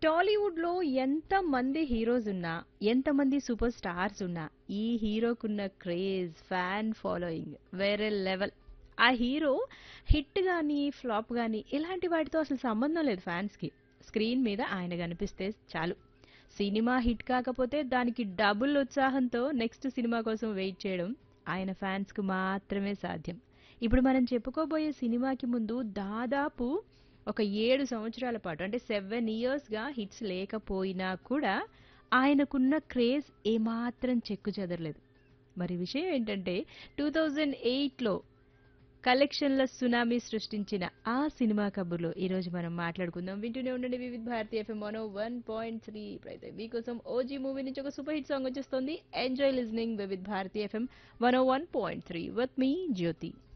టాలీవుడ్‌లో ఎంతమంది హీరోస్ ఉన్నా, ఎంతమంది సూపర్ స్టార్స్ ఉన్నా, ఈ హీరోకున్న క్రేజ్, ఫ్యాన్ ఫాలోయింగ్ వేరే లెవెల్. ఆ హీరో హిట్ గాని, ఫ్లాప్ గాని ఇలాంటి వాటితో అసలు సంబంధం లేదు ఫ్యాన్స్‌కి. స్క్రీన్ మీద ఆయన కనిపిస్తే చాలు. సినిమా హిట్ కాకపోతే దానికి డబుల్ ఉత్సాహంతో నెక్స్ట్ సినిమా కోసం వెయిట్ చేయడం ఆయన ఫ్యాన్స్‌కు మాత్రమే సాధ్యం. ఇప్పుడు మనం చెప్పుకోబోయే సినిమాకి ముందు దాదాపు ఒక 7 సంవత్సరాల పాటు అంటే 7 ఇయర్స్‌గా హిట్స్ లేకపోయినా కూడా ఆయనకున్న క్రేజ్ ఏమాత్రం చెక్కు చెదరలేదు. మరి విషయం ఏంటంటే 2008లో కలెక్షన్ల సునామీ సృష్టించిన ఆ సినిమా కబుర్లు ఈరోజు మనం మాట్లాడుకుందాం. వింటూనే ఉండండి వివిధ భారతి ఎఫ్ఎం 101.3 ఇప్పుడైతే మీకోసం ఓజీ మూవీ నుంచి ఒక సూపర్ హిట్ సాంగ్ వచ్చేస్తుంది. Enjoy listening Vividh Bharati FM 101.3 with మీ జ్యోతి.